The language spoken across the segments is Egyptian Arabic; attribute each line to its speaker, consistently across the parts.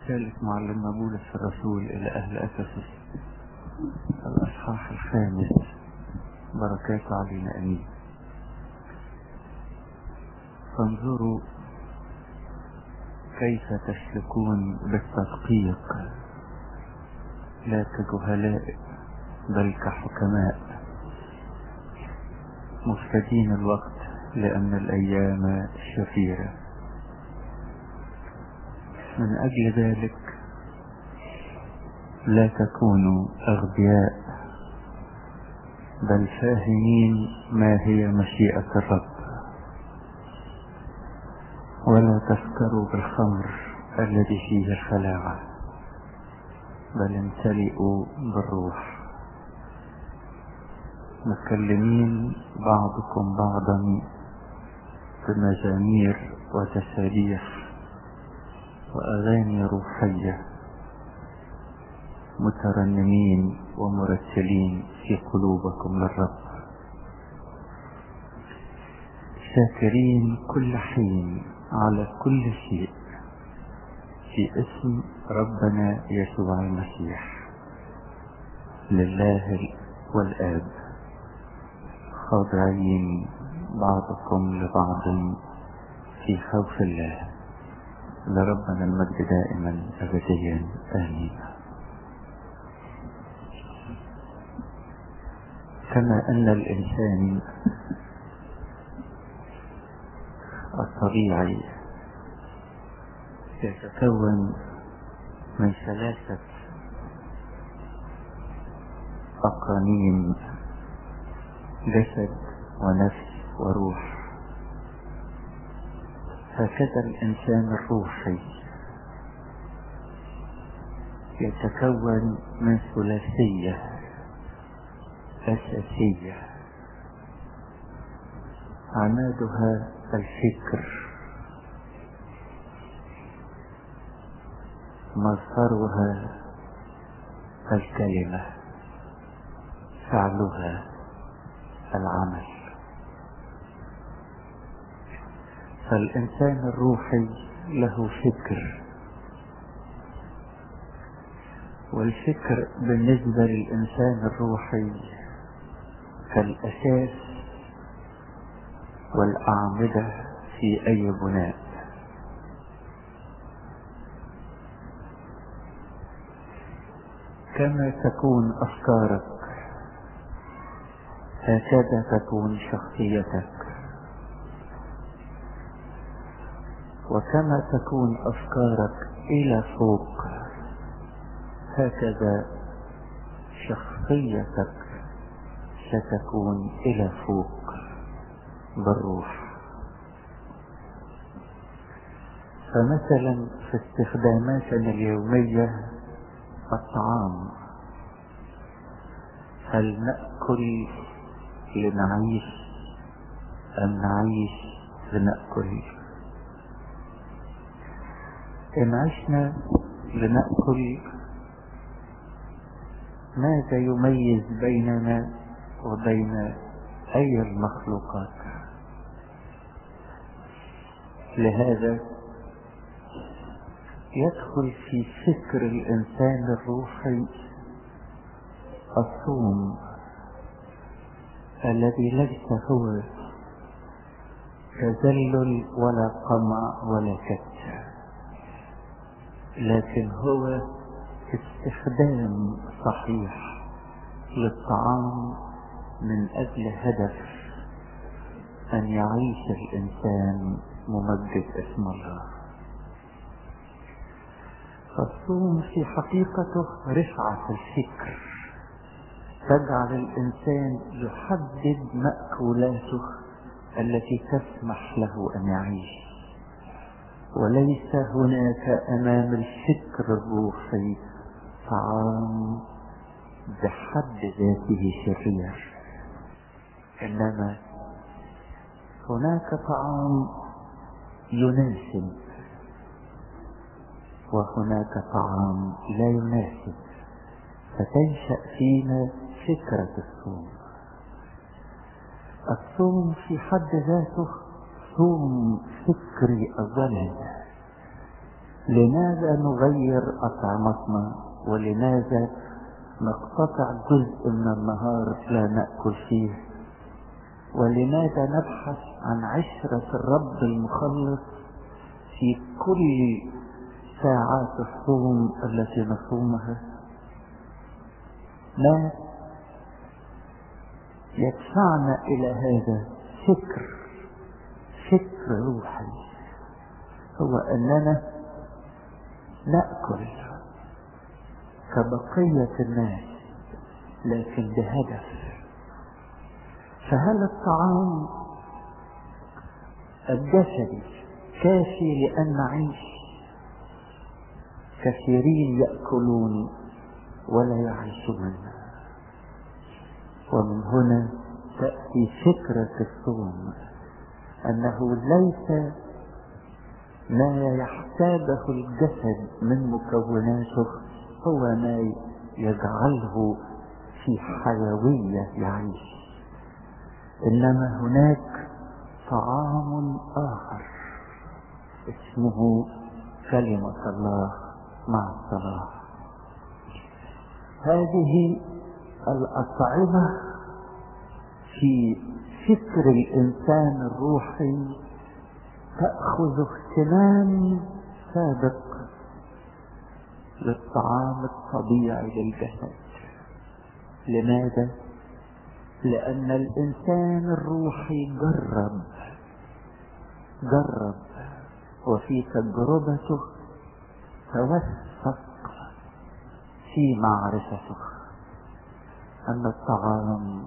Speaker 1: رسالة معلمنا بولس الرسول إلى أهل أفسس الأصحاح الخامس بركاته علينا أمين فانظروا كيف تسلكون بالتدقيق لا كجهلاء بل كحكماء مفتدين الوقت لأن الأيام شفيرة من أجل ذلك لا تكونوا أغبياء بل فاهمين ما هي مشيئة الرب ولا تسكروا بالخمر الذي فيه الخلاعة بل امتلئوا بالروح مكلمين بعضكم بعضا بمزامير وتسابيح وأغاني روحية مترنمين ومرتلين في قلوبكم للرب شاكرين كل حين على كل شيء في اسم ربنا يسوع المسيح لله والآب خاضعين بعضكم لبعض في خوف الله لربنا المجد دائما أبديا آمين كما أن الإنسان الطبيعي يتكون من ثلاثة أقانيم جسد ونفس وروح هكذا الإنسان الروحي يتكون من ثلاثية أساسية عمادها الفكر مظهرها الكلمة فعلها العمل فالإنسان الروحي له فكر والفكر بالنسبة للإنسان الروحي كالأساس والأعمدة في أي بناء كما تكون أفكارك هكذا تكون شخصيتك وكما تكون أفكارك إلى فوق هكذا شخصيتك ستكون إلى فوق بالروح فمثلا في استخداماتنا اليومية الطعام هل نأكل لنعيش أم نعيش لنأكل إن عشنا لنأكل ماذا يميز بيننا وبين أي المخلوقات لهذا يدخل في فكر الإنسان الروحي الصوم الذي ليس هو تذلل ولا قمع ولا كت لكن هو استخدام صحيح للطعام من أجل هدف أن يعيش الإنسان ممجد اسم الله فالصوم في حقيقته رفعة الفكر تجعل الإنسان يحدد مأكولاته التي تسمح له أن يعيش وليس هناك أمام الفكر الروحي طعام بحد ذاته شرير إنما هناك طعام يناسب وهناك طعام لا يناسب فتنشأ فينا فكرة الصوم الصوم في حد ذاته صوم فكري أولا لماذا نغير أطعمتنا ولماذا نقتطع جزء من النهار لا نأكل فيه ولماذا نبحث عن عشرة الرب المخلص في كل ساعات الصوم التي نصومها ما يدفعنا إلى هذا فكر فكر روحي هو أننا نأكل كبقية الناس لكن بهدف فهل الطعام الجسدي كافي لأن نعيش كثيرين يأكلون ولا يعيشون ومن هنا تأتي فكرة الصوم أنه ليس ما يحتاجه الجسد من مكوناته هو ما يجعله في حيوية يعيش إنما هناك طعام آخر اسمه كلمة الله مع الصلاة هذه الأطعمة في فكر الإنسان الروحي تأخذ اهتمام سابق للطعام الطبيعي للجسد لماذا؟ لأن الإنسان الروحي جرب جرب وفي تجربته توثق في معرفته أن الطعام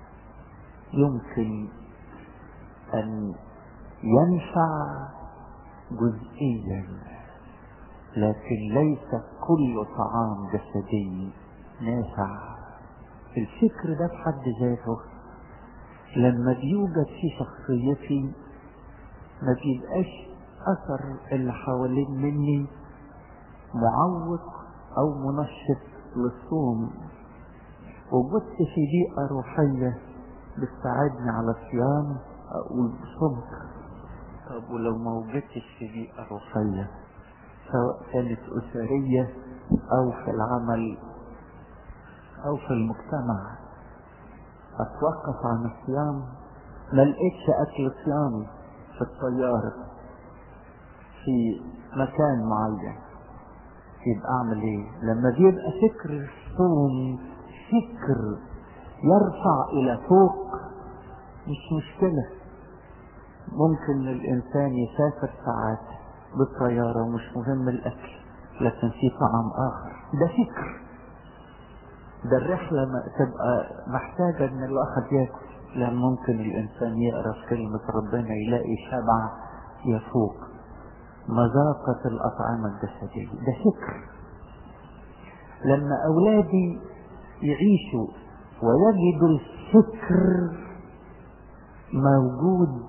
Speaker 1: يمكن أن ينفع جزئيا لكن ليس كل طعام جسدي نافع الفكر ده بحد ذاته لما بيوجد في شخصيتي ما بيبقاش اثر اللي حوالين مني معوق او منشط للصوم وجدت في بيئة روحية بتساعدني على الصيام اقول صمت طب ولو ما وجدتش في بيئة روحية سواء كانت أسرية أو في العمل أو في المجتمع أتوقف عن الصيام ما لقيتش أكل صيامي في الطيارة في مكان معين يبقى أعمل إيه؟ لما بيبقى فكر الصوم فكر يرفع إلى فوق مش مشكلة ممكن الإنسان يسافر ساعات بالطيارة ومش مهم الأكل لكن في طعام آخر ده فكر ده الرحلة ما تبقى محتاجة إن الواحد ياكل لأن ممكن الإنسان يقرأ في كلمة ربنا يلاقي شبع يفوق مذاقة الأطعمة الجسدية ده فكر لما أولادي يعيشوا ويجدوا الفكر موجود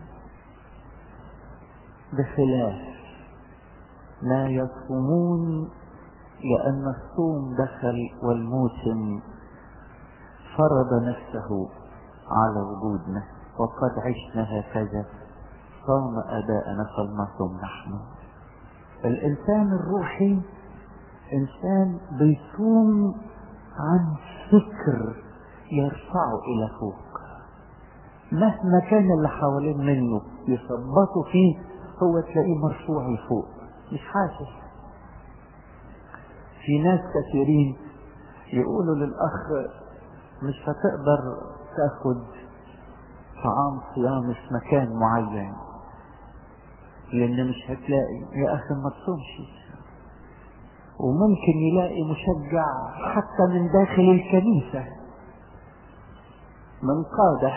Speaker 1: بخلاف ما يصومون لأن الصوم دخل والموسم فرض نفسه على وجودنا وقد عشنا هكذا صام أباءنا فلنصم نحن الإنسان الروحي إنسان بيصوم عن فكر يرفعه إلى فوق مهما كان اللي حوالين منه يثبطوا فيه هو تلاقيه مرفوع لفوق مش حاسس في ناس كثيرين يقولوا للأخ مش هتقدر تاخد طعام صيام في مكان معين لأن مش هتلاقي يا أخي ما تصومش وممكن يلاقي مشجع حتى من داخل الكنيسة من قادة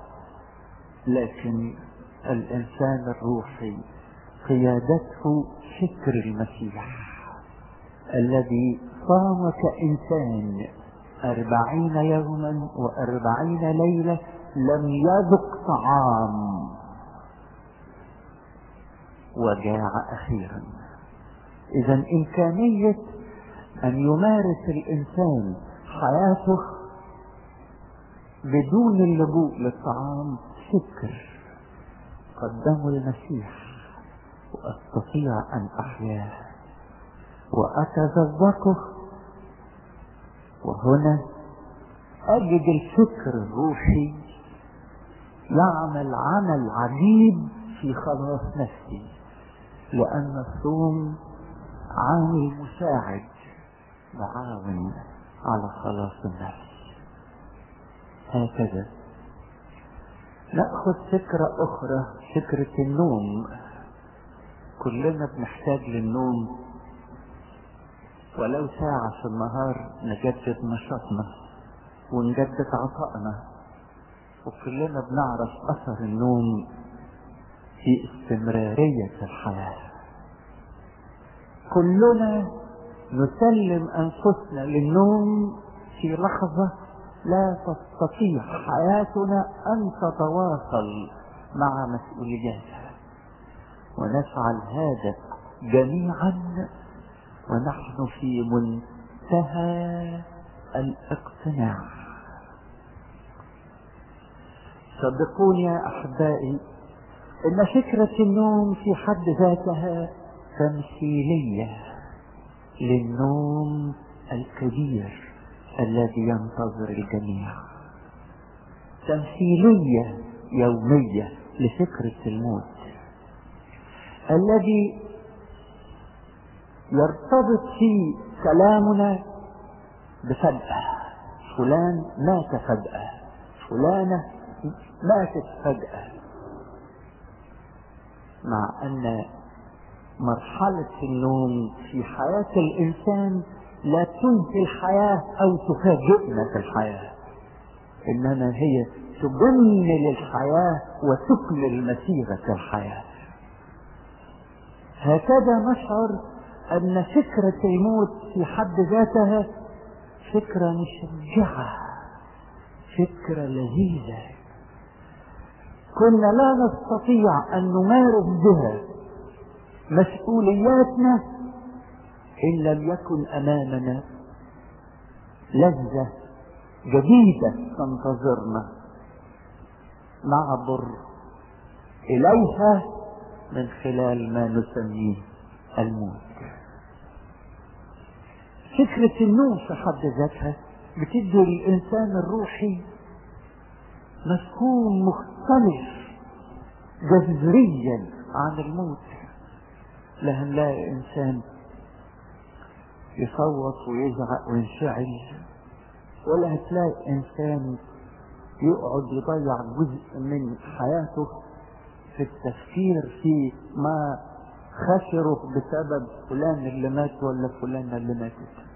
Speaker 1: لكن الإنسان الروحي قيادته فكر المسيح الذي صام كإنسان أربعين يوما وأربعين ليلة لم يذق طعام وجاع أخيرا إذا إمكانية أن يمارس الإنسان حياته بدون اللجوء للطعام فكر قدمه المسيح وأستطيع أن أحياه
Speaker 2: وأتذوقه وهنا أجد الفكر الروحي يعمل عمل عجيب في خلاص نفسي لأن الصوم عامل مساعد معاون على خلاص النفس هكذا نأخذ فكرة أخرى فكرة النوم كلنا بنحتاج للنوم ولو ساعة في النهار نجدد نشاطنا ونجدد عطائنا وكلنا بنعرف أثر النوم في استمرارية الحياة كلنا نسلم أنفسنا للنوم في لحظة لا تستطيع حياتنا أن تتواصل مع مسؤولياتها ونفعل هذا جميعا ونحن في منتهى الاقتناع صدقوني يا أحبائي إن فكرة النوم في حد ذاتها تمثيلية للنوم الكبير الذي ينتظر الجميع تمثيلية يومية لفكرة الموت الذي يرتبط في كلامنا بفجأة فلان مات فجأة فلانة ماتت فجأة مع أن مرحلة النوم في حياة الإنسان لا تنهي الحياة أو تفاجئنا في الحياة إنما هي تجمل الحياة وتكمل مسيرة الحياة هكذا نشعر أن فكرة الموت في حد ذاتها فكرة مشجعة فكرة لذيذة كنا لا نستطيع أن نمارس بها مسؤولياتنا إن لم يكن أمامنا لذة جديدة تنتظرنا نعبر إليها من خلال ما نسميه الموت فكرة النوم في حد ذاتها بتدي للإنسان الروحي مفهوم مختلف جذريا عن الموت لا هنلاقي إنسان يصوت ويزعق وينشعل ولا هتلاقي إنسان يقعد يضيع جزء من حياته في التفكير في ما خسره بسبب فلان اللي مات ولا فلان اللي ماتت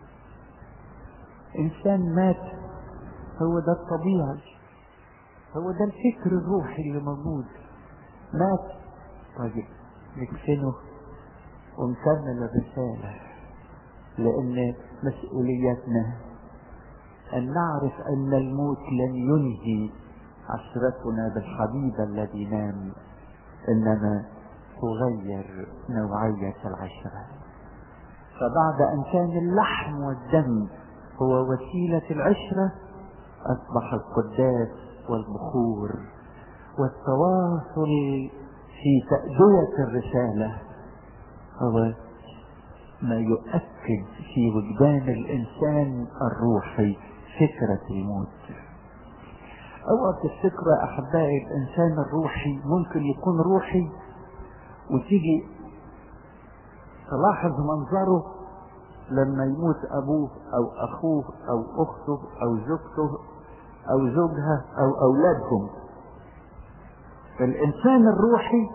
Speaker 2: انسان مات هو ده الطبيعي هو ده الفكر الروحي اللي موجود مات طيب نكفنه ونكمل الرسالة لأن مسؤوليتنا أن نعرف أن الموت لن ينهي عشرتنا بالحبيب الذي نام إنما تغير نوعية العشرة فبعد أن كان اللحم والدم هو وسيلة العشرة أصبح القداس والبخور والتواصل في تأدية الرسالة هو ما يؤكد في وجدان الإنسان الروحي فكرة الموت أوقات الفكرة أحبائي الإنسان الروحي ممكن يكون روحي وتيجي تلاحظ منظره لما يموت أبوه أو أخوه أو أخته أو زوجته أو زوجها أو أولادهم الإنسان الروحي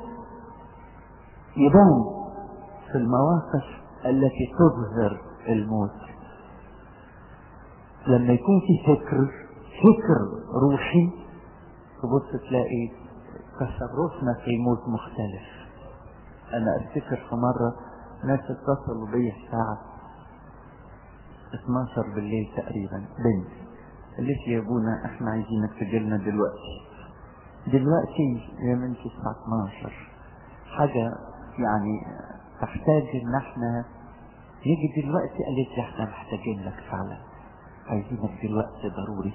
Speaker 2: يبان في المواقف التي تظهر الموت لما يكون في فكر فكر روحي تبص تلاقي تصرفنا في الموت مختلف انا افتكر في مرة ناس اتصلوا بي الساعة 12 بالليل تقريبا بنت قالت لي يا ابونا احنا عايزينك تجيلنا دلوقتي دلوقتي يا بنتي الساعة 12 حاجة يعني تحتاج ان احنا نيجي دلوقتي قالت لي احنا محتاجين لك فعلا عايزينك دلوقتي ضروري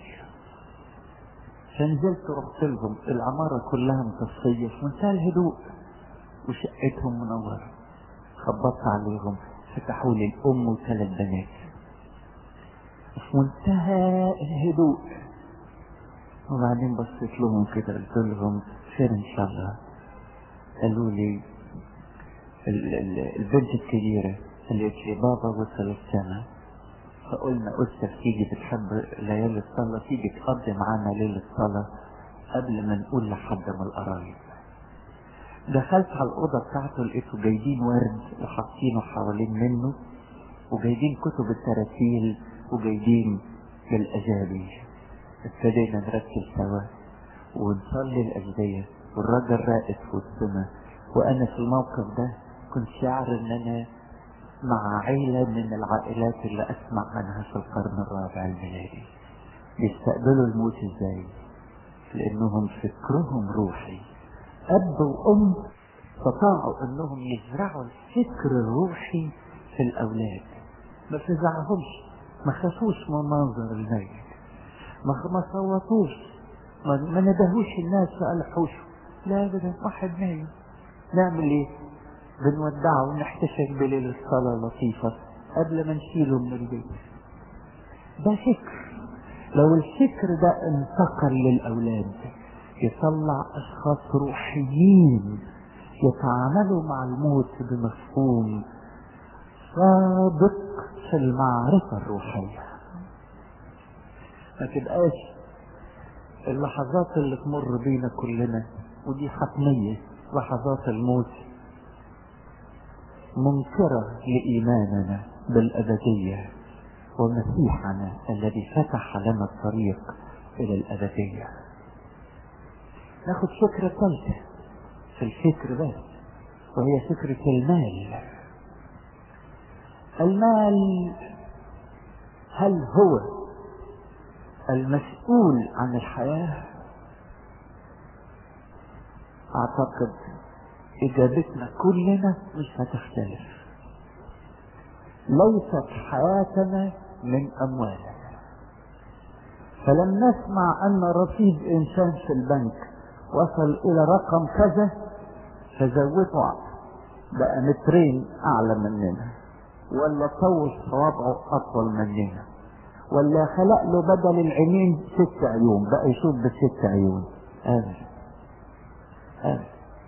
Speaker 2: فنزلت رحت لهم العمارة كلها متصية في منتهى الهدوء وشقتهم منورة خبطت عليهم فتحوا لي الام وثلاث بنات في منتهى الهدوء وبعدين بصيت لهم كده قلت لهم خير ان شاء الله قالوا لي ال- ال- البنت الكبيرة قالت لي بابا وصل السنة فقلنا أستاذ تيجي بتحب ليالي الصلاة تيجي تقضي معانا ليلة الصلاة قبل ما نقول لحد من القرايب دخلت على الأوضة بتاعته لقيته جايبين ورد وحاطينه حوالين منه وجايبين كتب التراتيل وجايبين الأجابي ابتدينا نركز سوا ونصلي الأجبية والراجل راقد في وسطنا وأنا في الموقف ده كنت شاعر إن أنا مع عيلة من العائلات اللي أسمع عنها في القرن الرابع الميلادي بيستقبلوا الموت إزاي؟ لأنهم فكرهم روحي أب وأم استطاعوا أنهم يزرعوا الفكر الروحي في الأولاد ما فزعهمش ما خافوش من منظر الميت ما ما صوتوش ما, ما ندهوش الناس فألحوش لا أبدا واحد نايم نعمل إيه؟ بنودعه ونحتفل بليلة الصلاة لطيفة قبل ما نشيله من البيت ده فكر لو الفكر ده انتقل للأولاد يطلع أشخاص روحيين يتعاملوا مع الموت بمفهوم صادق في المعرفة الروحية ما تبقاش اللحظات اللي تمر بينا كلنا ودي حتمية لحظات الموت منكرة لإيماننا بالأبدية ومسيحنا الذي فتح لنا الطريق إلى الأبدية ناخد فكرة ثالثة في الفكر بس وهي فكرة المال المال هل هو المسؤول عن الحياة أعتقد إجابتنا كلنا مش هتختلف ليست حياتنا من أموالنا فلم نسمع أن رصيد إنسان في البنك وصل إلى رقم كذا فزوده بقى مترين أعلى مننا ولا طول صوابعه أطول مننا ولا خلق له بدل العينين ست عيون بقى يشوف بست عيون أبدا أبدا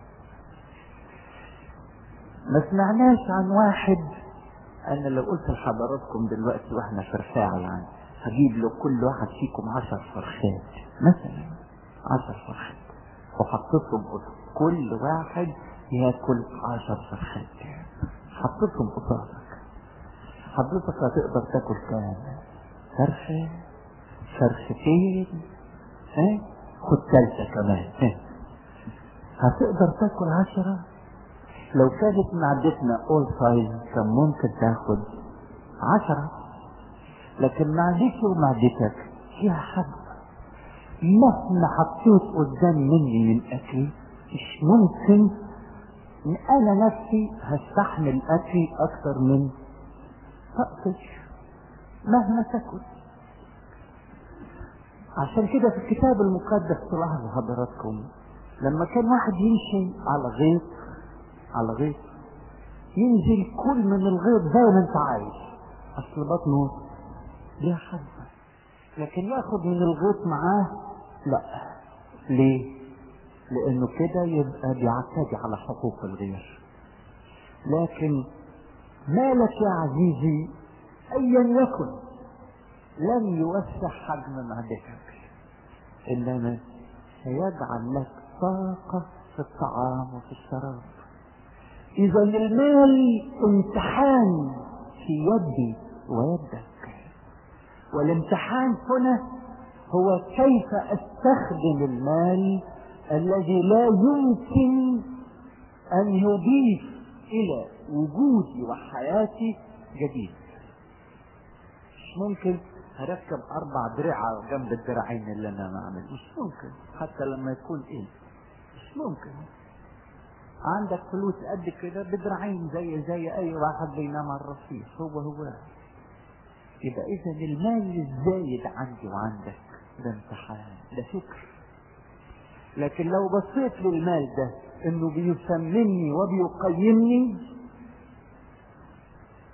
Speaker 2: ما سمعناش عن واحد انا لو قلت لحضراتكم دلوقتي واحنا في رفاعة يعني هجيب له كل واحد فيكم عشر فرخات مثلا عشر فرخات وحطيتهم قصاد كل واحد ياكل عشر فرخات حطيتهم قصادك حضرتك هتقدر تاكل كام فرخة فرختين ها خد ثالثة كمان ها هتقدر تاكل عشرة لو كانت معدتنا اول سايز كان ممكن تاخد عشرة لكن معدتي ومعدتك فيها حد مهما حطيت قدام مني من اكل مش ممكن ان انا نفسي هستحمل اكلي اكتر من طقتش مهما تاكل عشان كده في الكتاب المقدس تلاحظوا حضراتكم لما كان واحد يمشي على غيط على غيط ينزل كل من الغيط زي ما انت عايز اصل بطنه ليها حبه لكن ياخد من الغيط معاه لا ليه لانه كده يبقى بيعتدي على حقوق الغير لكن مالك يا عزيزي ايا يكن لن يوسع حجم معدتك انما سيجعل لك طاقه في الطعام وفي الشراب إذا المال امتحان في يدي ويدك والامتحان هنا هو كيف أستخدم المال الذي لا يمكن أن يضيف إلى وجودي وحياتي جديد مش ممكن هركب أربع درع جنب الدرعين اللي أنا بعمل مش ممكن حتى لما يكون إيه مش ممكن عندك فلوس قد كده بدرعين زي زي اي واحد بينام على الرصيف هو هو يبقى اذا المال الزايد عندي وعندك ده امتحان ده فكر لكن لو بصيت للمال ده انه بيسمني وبيقيمني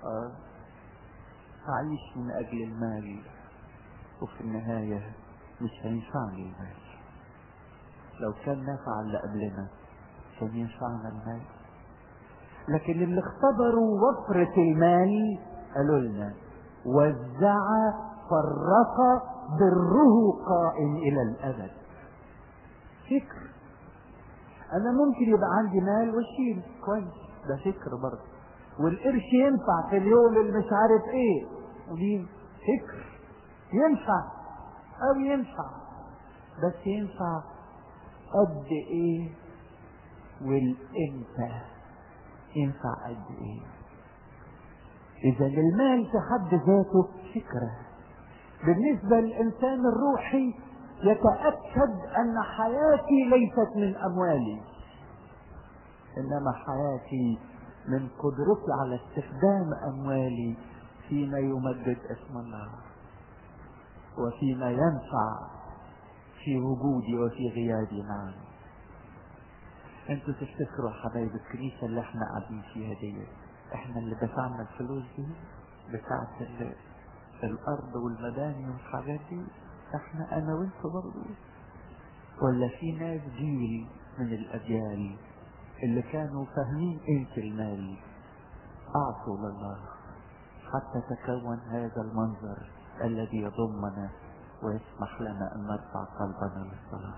Speaker 2: آه أعيش من أجل المال وفي النهاية مش هينفعني المال لو كان نفع اللي قبلنا كان ينفعنا المال لكن اللي اختبروا وفرة المال قالوا لنا وزع فرق بره قائم إلى الأبد فكر أنا ممكن يبقى عندي مال واشيل كويس ده فكر برضه والقرش ينفع في اليوم اللي مش عارف ايه ودي فكر ينفع او ينفع بس ينفع قد ايه والامتى ينفع قد ايه اذا المال في حد ذاته فكرة بالنسبة للانسان الروحي يتأكد ان حياتي ليست من اموالي انما حياتي من قدرتي على استخدام اموالي فيما يمجد اسم الله وفيما ينفع في وجودي وفي غيابي معه انتوا تفتكروا حبايب الكنيسة اللي احنا قاعدين فيها دي احنا اللي دفعنا الفلوس دي بتاعت ال- الارض والمباني والحاجات دي احنا انا وانتوا برضه ولا في ناس جيل من الاجيال اللي كانوا فاهمين قيمة المال اعطوا لله حتى تكون هذا المنظر الذي يضمنا ويسمح لنا ان نرفع قلبنا للصلاة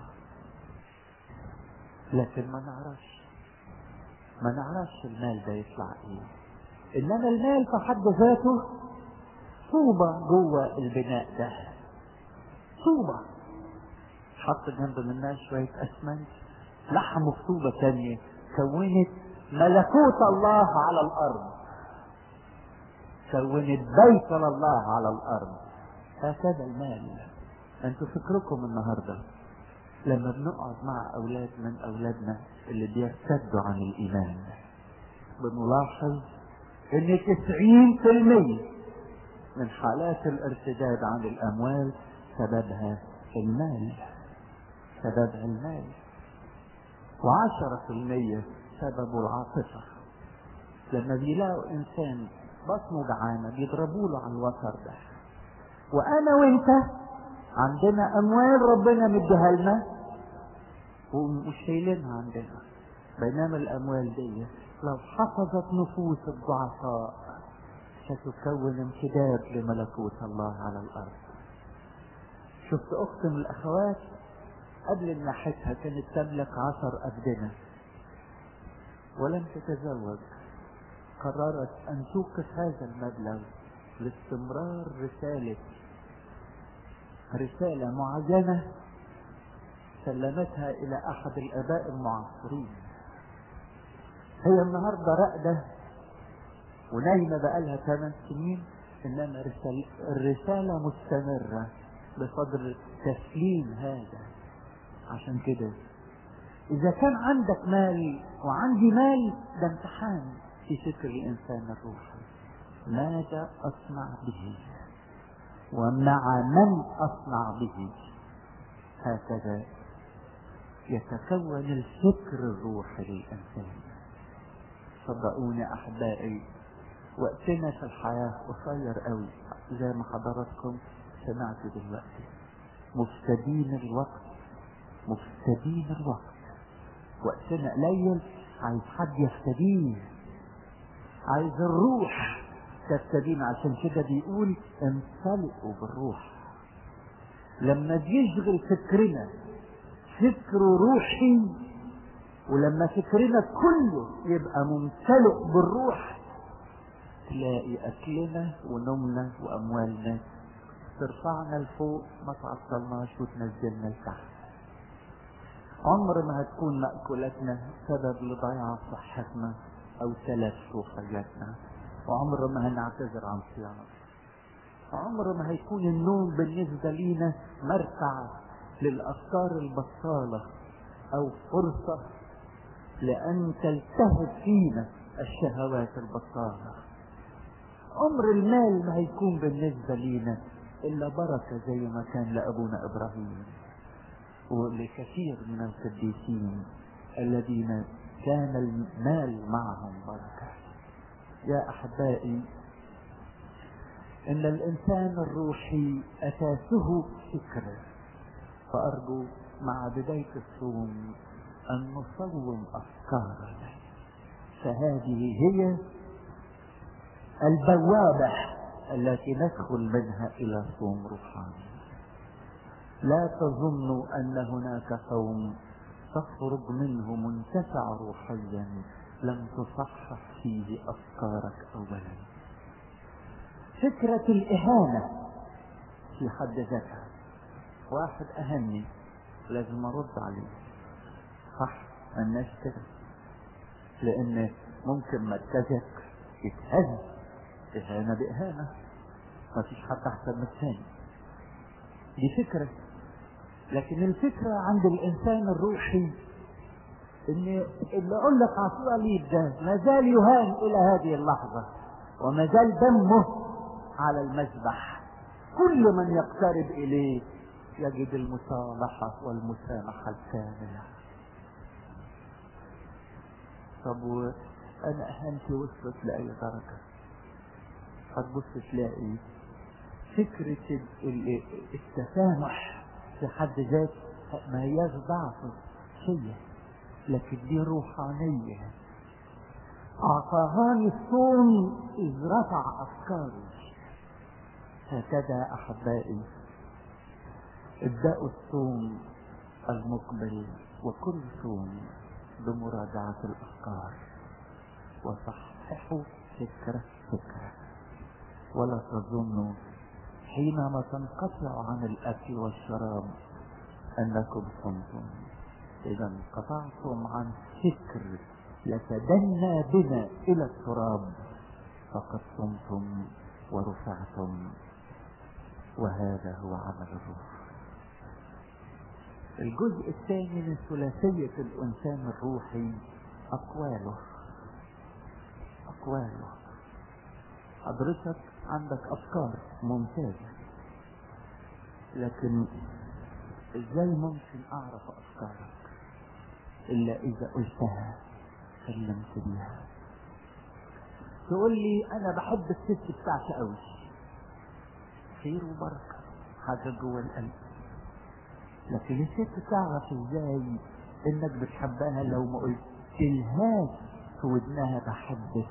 Speaker 2: لكن ما نعرفش ما نعرفش المال ده يطلع ايه انما المال في حد ذاته طوبة جوه البناء ده طوبة حط جنب منها شوية اسمنت لحموا في طوبة تانية كونت ملكوت الله على الارض كونت بيت لله على الارض هكذا المال انتوا فكركم النهارده لما بنقعد مع اولاد من اولادنا اللي بيرتدوا عن الايمان بنلاحظ ان تسعين في المية من حالات الارتداد عن الاموال سببها المال سببها المال وعشرة في المية سببه العاطفة لما بيلاقوا انسان بطنه جعانة بيضربوا له على الوتر ده وانا وانت عندنا اموال ربنا مديها لنا ومش شايلينها عندنا بينما الاموال دي لو حفظت نفوس الضعفاء ستكون امتداد لملكوت الله على الارض شفت اخت من الاخوات قبل منحتها كانت تملك عشر ابدنه ولم تتزوج قررت ان توقف هذا المبلغ لاستمرار رسالة رسالة معينة سلمتها إلى أحد الآباء المعاصرين هي النهاردة راقدة ونايمة بقالها ثمان سنين إنما رسال الرسالة مستمرة بفضل تسليم هذا عشان كده إذا كان عندك مال وعندي مال ده امتحان في فكر الإنسان الروحي ماذا أصنع به ومع من أصنع به هكذا يتكون الفكر الروحي للإنسان صدقوني أحبائي وقتنا في الحياة قصير قوي زي ما حضراتكم سمعتوا دلوقتي مفتدين الوقت مفتدين الوقت وقتنا قليل عايز حد يفتديه عايز الروح تفتدين عشان كده بيقول امتلئوا بالروح لما بيشغل فكرنا فكر روحي ولما فكرنا كله يبقى ممتلئ بالروح تلاقي اكلنا ونومنا واموالنا ترفعنا لفوق ما تعطلناش وتنزلنا لتحت عمر ما هتكون مأكولاتنا سبب لضياع صحتنا او تلف روحياتنا وعمر ما هنعتذر عن صيامنا عمر ما هيكون النوم بالنسبة لينا مرتع للأفكار البطالة أو فرصة لأن تلتهب فينا الشهوات البطالة عمر المال ما هيكون بالنسبة لينا إلا بركة زي ما كان لأبونا إبراهيم ولكثير من القديسين الذين كان المال معهم بركة يا أحبائي ان الانسان الروحي اساسه فكر فارجو مع بداية الصوم ان نصوم افكارنا فهذه هي البوابة التي ندخل منها الى صوم روحاني لا تظنوا ان هناك صوم تخرج منه منتفع روحيا لم تصحح فيه افكارك اولا فكرة الاهانة في حد ذاتها واحد اهني لازم ارد عليه صح الناس كده لان ممكن مركزك يتهز اهانة باهانة مفيش حد احسن من الثاني دي فكرة لكن الفكرة عند الانسان الروحي ان اللي اقول لك على الصليب ده ما زال يهان الى هذه اللحظة وما زال دمه على المذبح كل من يقترب اليه يجد المصالحة والمسامحة الكاملة طب وانا اهانتي وصلت لاي درجة هتبص تلاقي فكرة التسامح في حد ذات ما هياش ضعف فيا لكن دي روحانية أعطاهاني الصوم إذ رفع أفكاري هكذا أحبائي ابدأوا الصوم المقبل وكل صوم بمراجعة الأفكار وصححوا فكرة فكرة ولا تظنوا حينما تنقطع عن الأكل والشراب أنكم صمتم إذا انقطعتم عن فكر يتدنى بنا إلى التراب فقد صمتم ورفعتم وهذا هو عمل الروح الجزء الثاني من ثلاثية الإنسان الروحي أقواله أقواله حضرتك عندك أفكار ممتازة لكن إزاي ممكن أعرف أفكارك إلا إذا قلتها كلمت بيها تقول لي أنا بحب الست بتاعتي قوي خير وبركة حاجة جوه القلب لكن الست تعرف ازاي انك بتحبها لو ما قلتلهاش في ودنها بحبك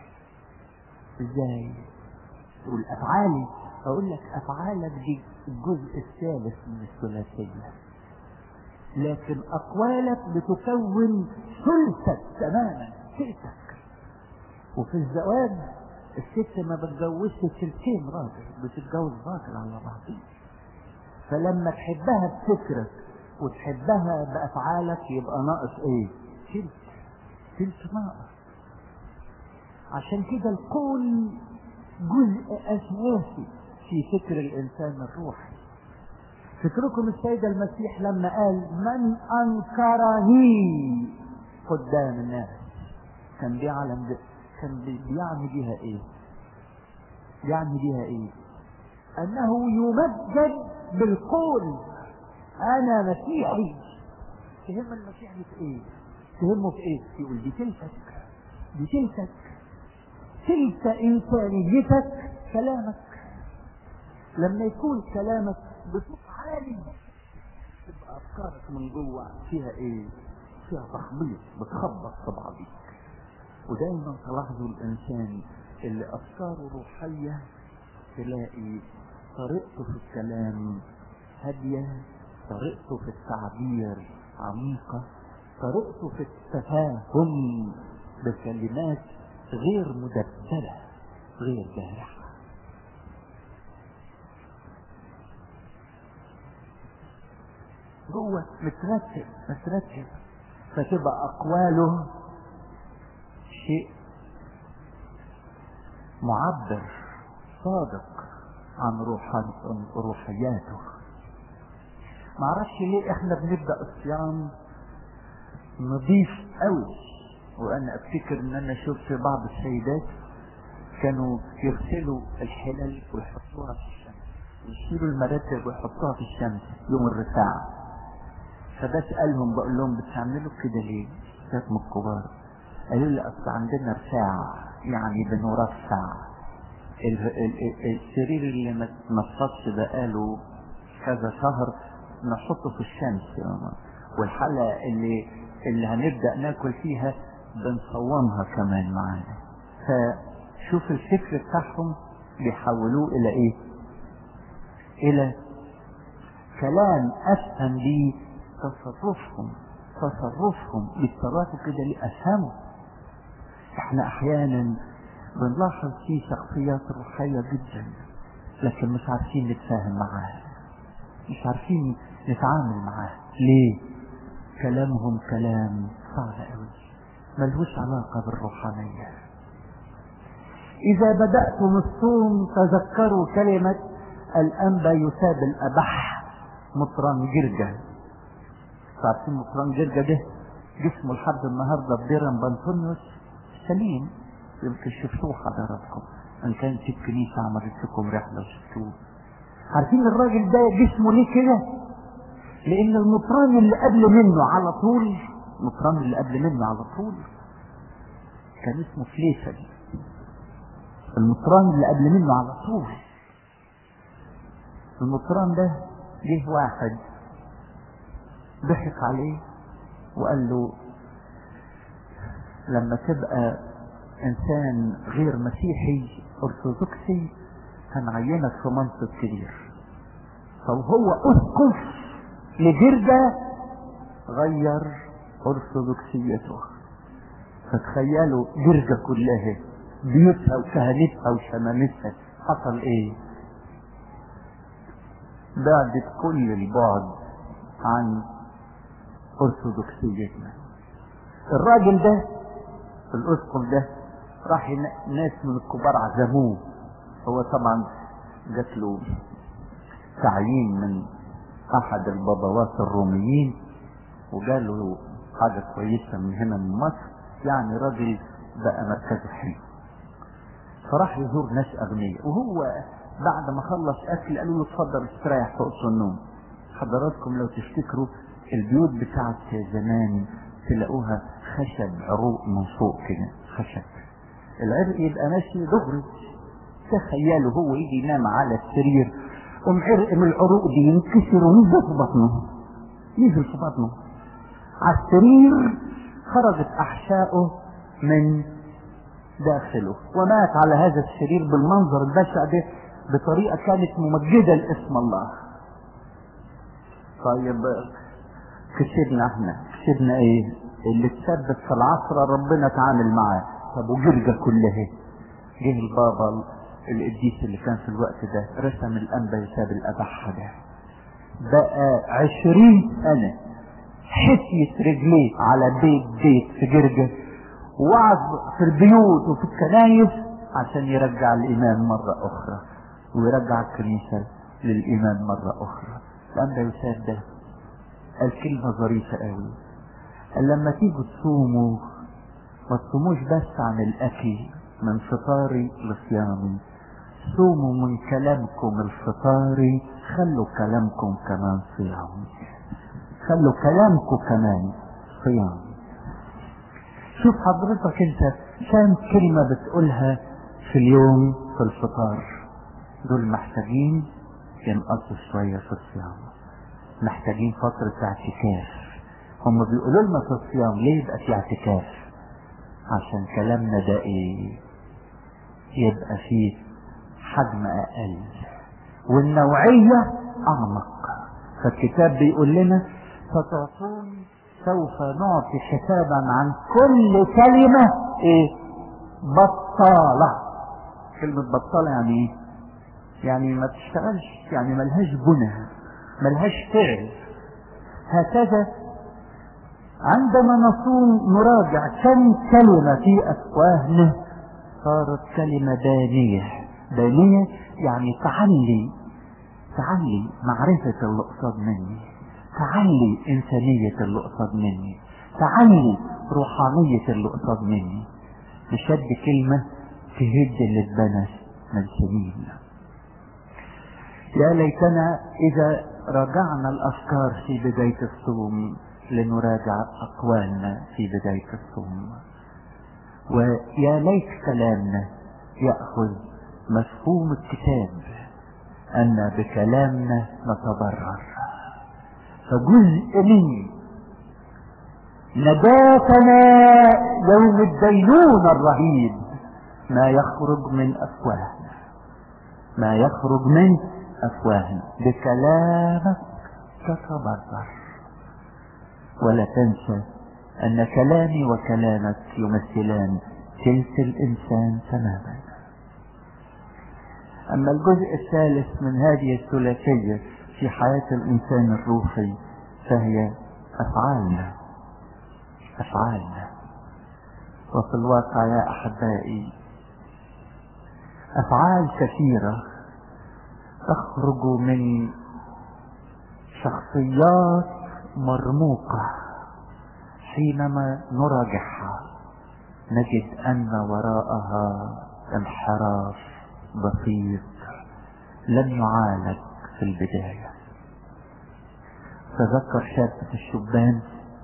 Speaker 2: ازاي تقول افعالي اقول لك افعالك دي الجزء الثالث من الثلاثيه لكن اقوالك بتكون ثلثك تماما ثلثك وفي الزواج الست ما بتجوزش ثلثين راجل بتتجوز راجل على بعضين فلما تحبها بفكرك وتحبها بافعالك يبقى ناقص ايه ثلث ثلث ناقص عشان كده القول جزء اساسي في فكر الانسان الروحي فكركم السيد المسيح لما قال من انكرني قدام الناس كان بيعلم كان بيعني بيها ايه يعني بيها ايه انه يمجد بالقول انا مسيحي تهم المسيحي في ايه تهمه في ايه يقول دي تلتك دي تلتك تلك انسانيتك كلامك لما يكون كلامك بصوت عالي تبقى افكارك من جوه فيها ايه فيها تخبيط بتخبط في بعضيك ودايما تلاحظوا الانسان اللي افكاره روحيه تلاقي طريقته في الكلام هاديه طريقته في التعبير عميقه طريقته في التفاهم بكلمات غير مدبره غير جارحه هو مترتب مترتب فتبقى اقواله شيء معبر صادق عن روحان روحياته معرفش ليه احنا بنبدا الصيام نضيف قوي وانا افتكر ان انا شفت بعض السيدات كانوا يغسلوا الحلل ويحطوها في الشمس ويشيلوا المراتب ويحطوها في الشمس يوم الرفاع فبسألهم بقول لهم بتعملوا كده ليه؟ كانت الكبار قالوا لي اصل عندنا رفاع يعني بنرفع ال- ال- ال- السرير اللي ما اتنفضش بقاله كذا شهر نحطه في الشمس يا ماما. والحلقة اللي اللي هنبدأ ناكل فيها بنصومها كمان معانا فشوف الفكر بتاعهم بيحولوه إلى إيه؟ إلى كلام أفهم بيه تصرفهم تصرفهم بيتصرفوا كده ليه أفهمه احنا أحيانا بنلاحظ في شخصيات روحية جدا لكن مش عارفين نتفاهم معاها مش عارفين نتعامل معاها ليه كلامهم كلام صعب قوي ملهوش علاقة بالروحانية إذا بدأتم الصوم تذكروا كلمة الأنبا يساب الأبح مطران جرجة عارفين مطران جرجة ده جسمه لحد النهاردة بديرن بنطونيوس سليم يمكن شفتوه حضراتكم ان كانت الكنيسة عملت لكم رحلة وشفتوه عارفين الراجل ده جسمه ليه كده لان المطران اللي قبل منه على طول المطران اللي قبل منه على طول كان اسمه فليفل المطران اللي قبل منه على طول المطران ده جه واحد ضحك عليه وقال له لما تبقى انسان غير مسيحي ارثوذكسي هنعينك في منصب كبير فهو اسقف لجرجة غير ارثوذكسيته فتخيلوا جرجة كلها بيوتها وكهنتها وشمامتها حصل ايه بعدت كل البعد عن ارثوذكسيتنا الراجل ده الاسقف ده راح ناس من الكبار عزموه هو طبعا جات له تعيين من احد البابوات الروميين وجاله حاجه كويسه من هنا من مصر يعني راجل بقى مركزه حلو فراح يزور ناس اغنياء وهو بعد ما خلص اكل قالوا له اتفضل استريح فوق النوم حضراتكم لو تفتكروا البيوت بتاعت زمان تلاقوها خشب عروق من فوق كده خشب العرق يبقى ماشي دغري تخيلوا هو يجي ينام على السرير قوم عرق من العروق دي ينكسر وينزل في بطنه ينزل في بطنه على السرير خرجت احشائه من داخله ومات على هذا السرير بالمنظر البشع ده بطريقة كانت ممجدة لاسم الله طيب كسبنا احنا كسبنا ايه اللي تثبت في العصر ربنا تعامل معاه طب وجرجة كلها جه البابا القديس اللي كان في الوقت ده رسم الانبا يساب الابح ده بقى عشرين سنة حسيت رجليه على بيت بيت في جرجة ووعظ في البيوت وفي الكنايس عشان يرجع الايمان مرة اخرى ويرجع الكنيسة للايمان مرة اخرى الانبا يساب ده قال كلمة ظريفة قوي قال لما تيجوا تصوموا ما تصوموش بس عن الاكل من فطاري لصيامي صوموا من كلامكم الفطاري خلوا كلامكم كمان صيام خلوا كلامكم كمان صيام شوف حضرتك انت كام كلمة بتقولها في اليوم في الفطار دول محتاجين ينقصوا شوية في الصيام محتاجين فترة اعتكاف هم بيقولوا لنا في الصيام ليه يبقى في اعتكاف عشان كلامنا ده ايه يبقى فيه حجم اقل والنوعية اعمق فالكتاب بيقول لنا فتعطون سوف نعطي حسابا عن كل كلمة ايه بطالة كلمة بطالة يعني ايه يعني ما تشتغلش يعني ملهاش بنى ملهاش فعل هكذا عندما نصوم نراجع كم كلمة في أفواهنا صارت كلمة دانية دانية يعني تعلي تعلي معرفة اللي قصاد مني تعلي إنسانية اللي قصاد مني تعلي روحانية اللي قصاد مني بشد كلمة تهد اللي اتبنى من سنين يا ليتنا إذا راجعنا الأفكار في بداية الصوم لنراجع أقوالنا في بداية الصوم ويا ليت كلامنا يأخذ مفهوم الكتاب أن بكلامنا نتضرر فجزء من نجاتنا يوم الدينون الرهيب ما يخرج من أفواهنا ما يخرج من أفواهنا بكلامك تتضرر ولا تنسى أن كلامي وكلامك يمثلان جنس الإنسان تماما أما الجزء الثالث من هذه الثلاثية في حياة الإنسان الروحي فهي أفعالنا أفعالنا وفي الواقع يا أحبائي أفعال كثيرة تخرج من شخصيات مرموقة حينما نراجعها نجد أن وراءها انحراف بسيط لم يعالج في البداية تذكر شاب في الشبان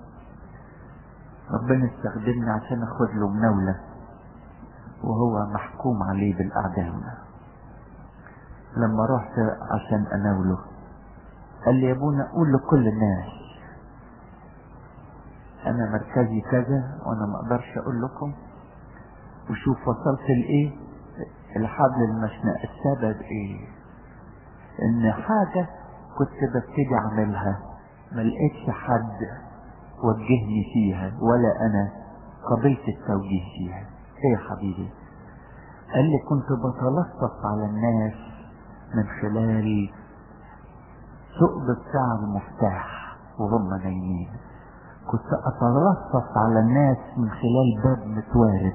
Speaker 2: ربنا استخدمني عشان اخد له مناولة وهو محكوم عليه بالأعدام لما رحت عشان اناوله قال لي يا ابونا قول لكل الناس انا مركزي كذا وانا ما اقدرش اقول لكم وشوف وصلت لايه الحبل المشنق السبب ايه ان حاجة كنت ببتدي اعملها ما لقيتش حد وجهني فيها ولا انا قبلت التوجيه فيها ايه يا حبيبي قال لي كنت بتلصق على الناس من خلال ثقب بتاع المفتاح وهم نايمين كنت اتلصق على الناس من خلال باب متوارب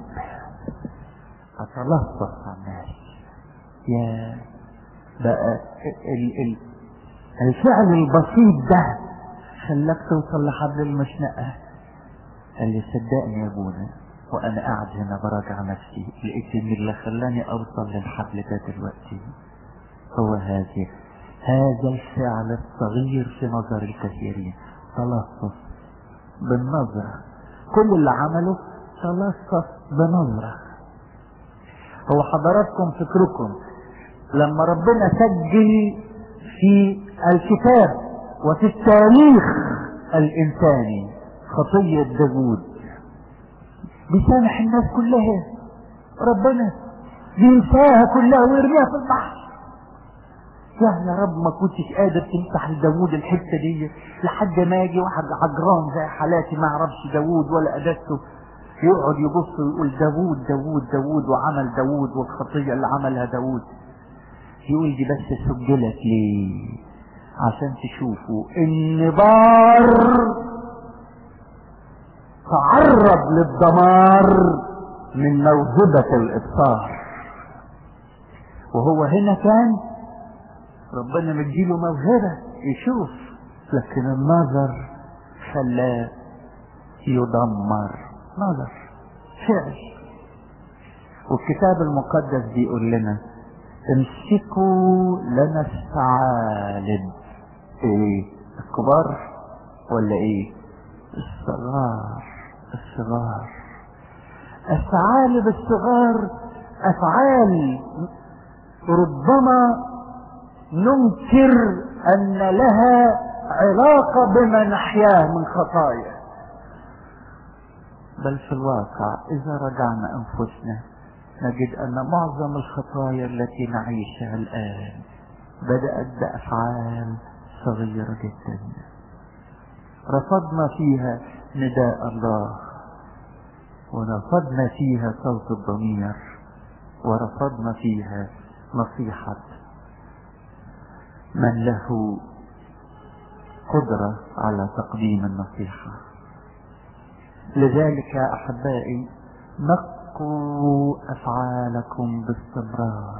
Speaker 2: اتلصق على الناس يا بقى ال ال الفعل البسيط ده خلاك توصل لحبل المشنقة قال لي صدقني يا ابونا وانا قاعد هنا براجع نفسي لقيت ان اللي خلاني اوصل للحبل ده دلوقتي هو هذا هذا الفعل الصغير في نظر الكثيرين تلصص بالنظرة كل اللي عمله تلصص بنظرة هو حضراتكم فكركم لما ربنا سجل في الكتاب وفي التاريخ الإنساني خطية داوود بيسامح الناس كلها ربنا بينساها كلها ويرميها في البحر يا يا رب ما كنتش قادر تمسح لداوود الحته دي لحد ما يجي واحد عجران زي حالاتي ما يعرفش داوود ولا ادته يقعد يبص ويقول داوود داوود داوود وعمل داوود والخطيه اللي عملها داوود يقول دي بس سجلت ليه عشان تشوفوا ان بار تعرض للدمار من موهبة الإبصار وهو هنا كان ربنا مديله موهبة يشوف لكن النظر خلاه يدمر نظر فعل والكتاب المقدس بيقول لنا امسكوا لنا الثعالب ايه الكبار ولا ايه الصغار الصغار الثعالب الصغار افعال ربما ننكر ان لها علاقة بما نحياه من خطايا بل في الواقع اذا رجعنا انفسنا نجد ان معظم الخطايا التي نعيشها الان بدأت بافعال صغيرة جدا رفضنا فيها نداء الله ورفضنا فيها صوت الضمير ورفضنا فيها نصيحة من له قدرة على تقديم النصيحة لذلك يا أحبائي نقوا أفعالكم باستمرار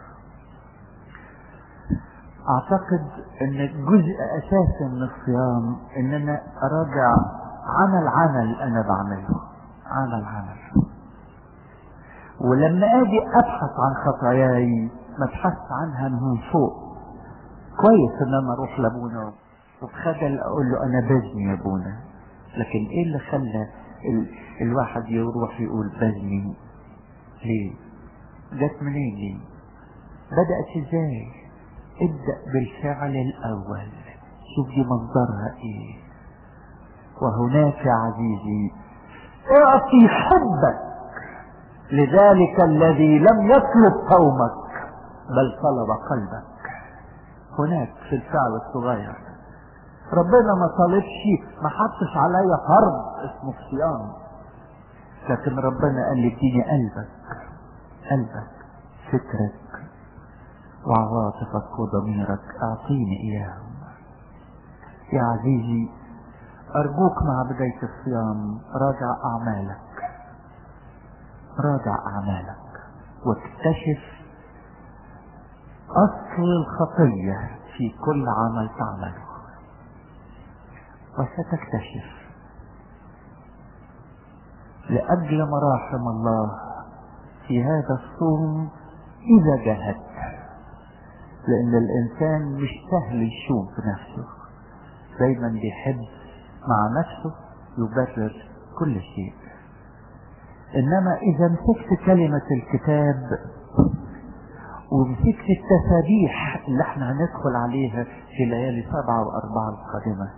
Speaker 2: أعتقد أن جزء أساسي من الصيام أن أنا أراجع عمل عمل أنا بعمله عمل عمل ولما أجي أبحث عن خطاياي ما أبحث عنها من فوق كويس ان انا اروح لابونا وبخجل اقول له انا بزني يا ابونا لكن ايه اللي خلى ال... الواحد يروح يقول بزني ليه جت منين دي بدأت ازاي ابدأ بالفعل الأول شوف دي مصدرها ايه وهناك يا عزيزي اعطي حبك لذلك الذي لم يطلب قومك بل طلب قلبك هناك في الفعل الصغير ربنا ما طالبش ما حطش عليا فرض اسمه الصيام لكن ربنا قال لي اديني قلبك قلبك فكرك وعواطفك وضميرك اعطيني اياهم يا عزيزي ارجوك مع بداية الصيام راجع اعمالك راجع اعمالك واكتشف اصل الخطية في كل عمل تعمله وستكتشف لأجل مراحم الله في هذا الصوم إذا جاهدت لأن الإنسان مش سهل يشوف نفسه دايما بيحب مع نفسه يبرر كل شيء إنما إذا مسكت كلمة الكتاب ومسكت التسابيح اللي احنا هندخل عليها في ليالي سبعة وأربعة القادمة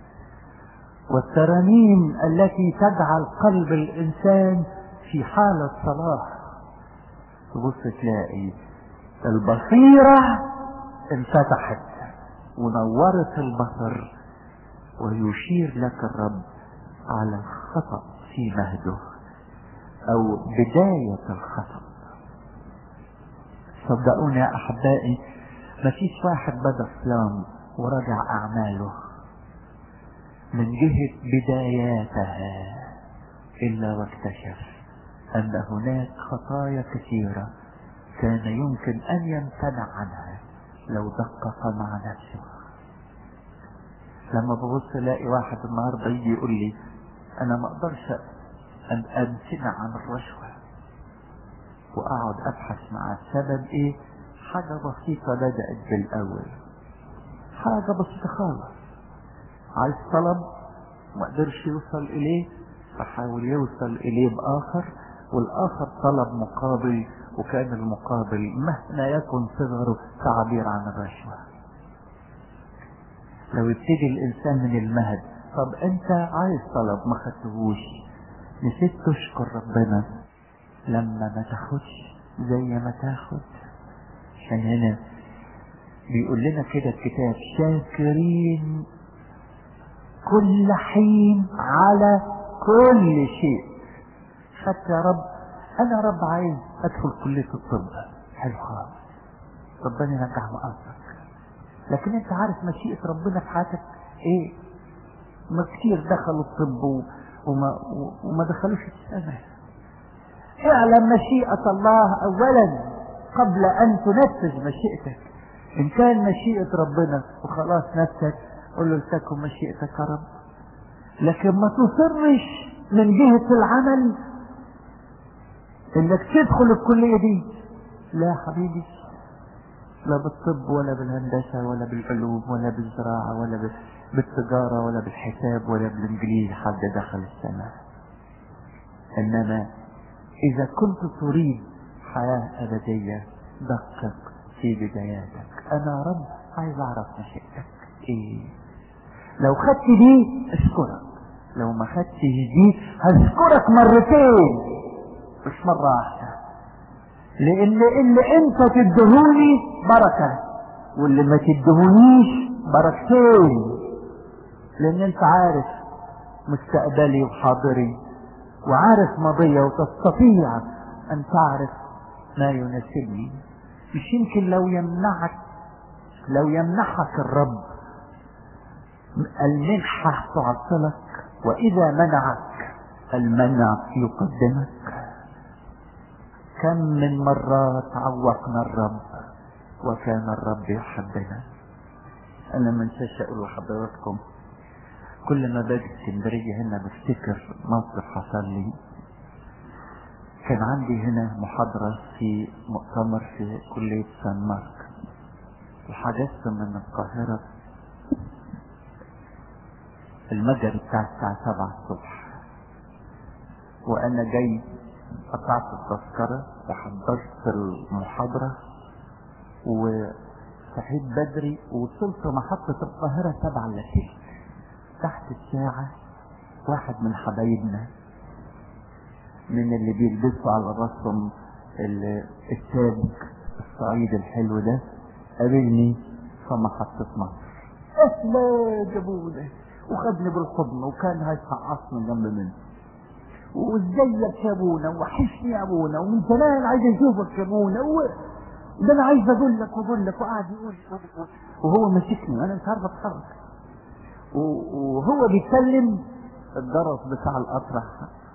Speaker 2: والترانيم التي تجعل قلب الإنسان في حالة صلاح تبص تلاقي البصيرة انفتحت ونورت البصر ويشير لك الرب على الخطأ في مهده أو بداية الخطأ صدقوني يا أحبائي مفيش واحد بدأ صيام ورجع أعماله من جهة بداياتها إلا واكتشف أن هناك خطايا كثيرة كان يمكن أن يمتنع عنها لو دقق مع نفسه لما ببص الاقي واحد النهارده يجي يقول لي انا ما اقدرش ان امتنع عن الرشوه واقعد ابحث مع السبب ايه حاجه بسيطه بدات بالاول حاجه بسيطه خالص عايز طلب ما قدرش يوصل اليه فحاول يوصل اليه باخر والاخر طلب مقابل وكان المقابل مهما يكن صغره تعبير عن الرشوه لو يبتدي الانسان من المهد طب انت عايز طلب ما خدتهوش نسيت تشكر ربنا لما ما تاخدش زي ما تاخد عشان هنا بيقول لنا كده الكتاب شاكرين كل حين على كل شيء حتى يا رب انا رب عايز ادخل كلية الطب حلو خالص ربنا ينجح مقصدك لكن انت عارف مشيئة ربنا في حياتك ايه ما كتير دخلوا الطب وما, وما دخلوش السماء اعلم مشيئة الله اولا قبل ان تنفذ مشيئتك ان كان مشيئة ربنا وخلاص نفسك قل له لتكن مشيئتك يا رب لكن ما تصرش من جهة العمل انك تدخل الكلية دي لا يا حبيبي لا بالطب ولا بالهندسة ولا بالعلوم ولا بالزراعة ولا بالتجارة ولا بالحساب ولا بالانجليزي حد دخل السماء انما اذا كنت تريد حياة ابدية دقق في بداياتك انا رب عايز اعرف مشيئتك ايه لو خدت دي اشكرك لو ما خدتش دي هشكرك مرتين مش مرة واحدة لان اللي انت تدهوني بركة واللي ما تدهونيش بركتين لان انت عارف مستقبلي وحاضري وعارف ماضية وتستطيع ان تعرف ما يناسبني مش يمكن لو يمنعك لو يمنحك الرب المنحة تعطلك واذا منعك المنع يقدمك كم من مرات عوقنا الرب وكان الرب يحبنا انا ما انساش اقول لحضراتكم كل ما باجي اسكندريه هنا بفتكر موقف حصل لي كان عندي هنا محاضرة في مؤتمر في كلية سان مارك وحجزت من القاهرة المجري بتاع الساعة سبعة الصبح وأنا جاي قطعت التذكرة وحضرت المحاضرة وصحيت بدري ووصلت محطة القاهرة سبعة الا تلت تحت الساعة واحد من حبايبنا من اللي بيلبسوا على راسهم ال- التاج الصعيد الحلو ده قابلني في محطة مصر اهلا جابونا وخدني بالحضن وكان هيفعصني جنب منه وازيك يا ابونا وحشني يا ابونا ومن زمان عايز اشوفك يا ابونا و- ده انا عايز اقول لك واقول لك وقعد يقول وهو ماسكني وانا مش عارف اتحرك و- وهو بيتكلم الجرس بتاع القطر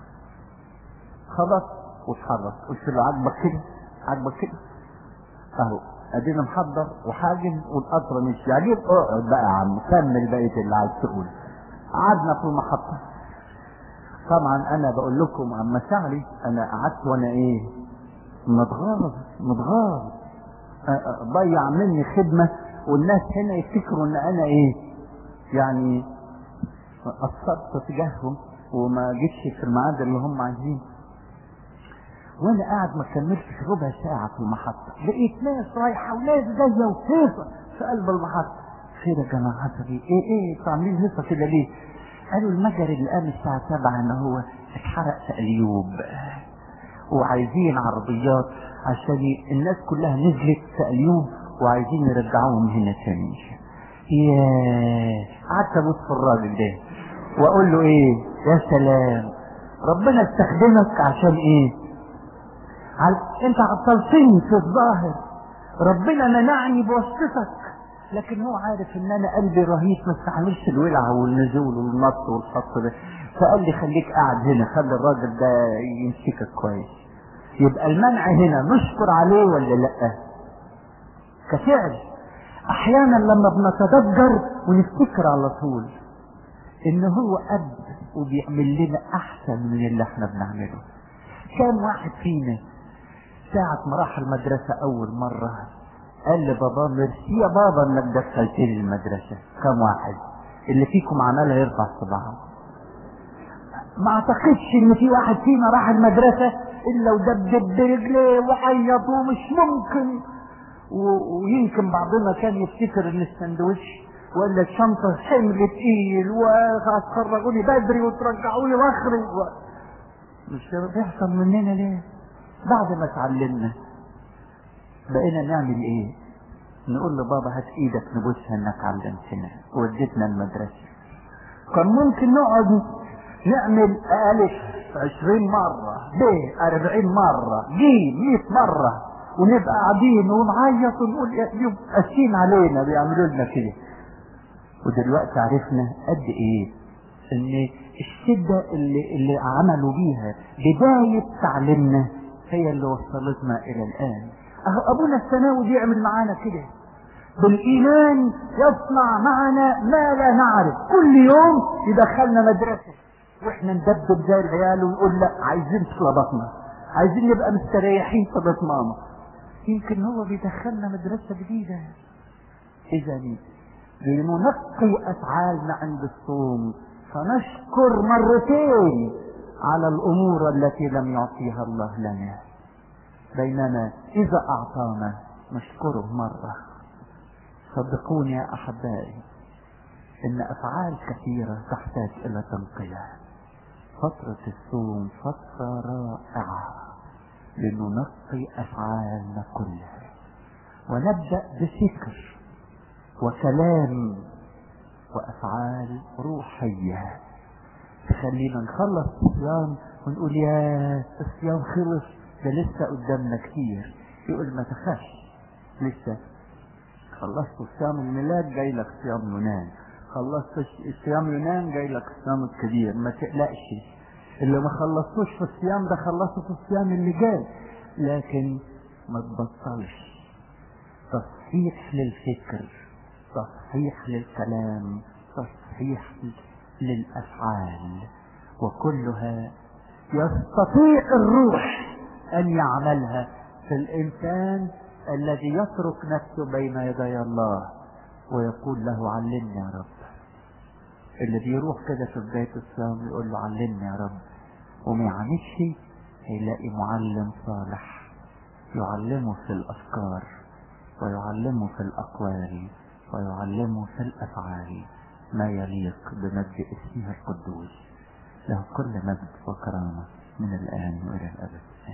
Speaker 2: خبط واتحرك قلت له عاجبك كده عاجبك كده اهو ادينا محضر وحاجم والقطر مش عجيب اقعد بقى يا عم كمل بقيه اللي عايز تقوله قعدنا في المحطه طبعا انا بقول لكم عن مشاعري انا قعدت وانا ايه متغاظ متغاظ أ- أ- ضيع مني خدمه والناس هنا يفتكروا ان انا ايه يعني قصرت تجاههم وما جيتش في الميعاد اللي هم عايزينه وانا قاعد ما كملتش ربع ساعة في المحطة لقيت ناس رايحة وناس جاية وهيصة في قلب المحطة خير يا جماعة ايه ايه انتوا عاملين هيصة كده ليه؟ قالوا المجري اللي قام الساعة 7 ان هو اتحرق في اليوب وعايزين عربيات عشان ي- الناس كلها نزلت في اليوب وعايزين يرجعوهم هنا تاني ياه قعدت ابص في الراجل ده واقول له ايه يا سلام ربنا استخدمك عشان ايه عل... انت عطلتني في الظاهر ربنا منعني بواسطتك لكن هو عارف ان انا قلبي رهيب ما استحملش الولع والنزول والنط والخط ده فقال لي خليك قاعد هنا خلي الراجل ده يمسكك كويس يبقى المنع هنا نشكر عليه ولا لا كفعل احيانا لما بنتدبر ونفتكر على طول ان هو اب وبيعمل لنا احسن من اللي احنا بنعمله كان واحد فينا ساعة ما راح المدرسة أول مرة قال لبابا ميرسي يا بابا إنك دخلتني المدرسة كم واحد اللي فيكم عملها يرفع صباعه ما اعتقدش ان في واحد فينا راح المدرسة الا ودبدب برجليه وعيط ومش ممكن و- ويمكن بعضنا كان يفتكر ان السندوتش ولا الشنطة حمل تقيل وهتخرجوني بدري وترجعوني واخري و... مش بيحصل مننا ليه بعد ما اتعلمنا بقينا نعمل ايه نقول لبابا هات ايدك نبوسها انك علمتنا وديتنا المدرسة كان ممكن نقعد نعمل الف عشرين مرة ب اربعين مرة ج مئة مرة ونبقى قاعدين ونعيط ونقول يا يوم قاسين علينا بيعملوا لنا كده ودلوقتي عرفنا قد ايه ان الشدة اللي, اللي عملوا بيها بداية تعليمنا هي اللي وصلتنا الى الان اهو ابونا الثانوي بيعمل معانا كده بالايمان يصنع معنا ما لا نعرف كل يوم يدخلنا مدرسة واحنا ندبدب زي العيال ونقول لا عايزين طلباتنا عايزين نبقى مستريحين في بيت ماما يمكن هو بيدخلنا مدرسة جديدة اذا لننقي افعالنا عند الصوم فنشكر مرتين على الامور التي لم يعطيها الله لنا بينما اذا اعطانا نشكره مره صدقوني يا احبائي ان افعال كثيره تحتاج الى تنقيه فتره الصوم فتره رائعه لننقي افعالنا كلها ونبدا بفكر وكلام وافعال روحيه تخلينا نخلص الصيام ونقول يا الصيام خلص ده لسه قدامنا كتير يقول ما تخافش لسه خلصت صيام الميلاد جاي لك صيام يونان خلصت صيام يونان جاي لك الصيام الكبير ما تقلقش اللي ما خلصتوش في الصيام ده خلصه في الصيام اللي جاي لكن ما تبطلش تصحيح للفكر تصحيح للكلام تصحيح للافعال وكلها يستطيع الروح ان يعملها في الانسان الذي يترك نفسه بين يدي الله ويقول له علمني يا رب اللي بيروح كده في بداية الصيام يقول له علمني يا رب وما يعملش هيلاقي معلم صالح يعلمه في الافكار ويعلمه في الأقوال ويعلمه في الأفعال ما يليق بمجد اسمه القدوس له كل مجد وكرامة من الآن وإلى الأبد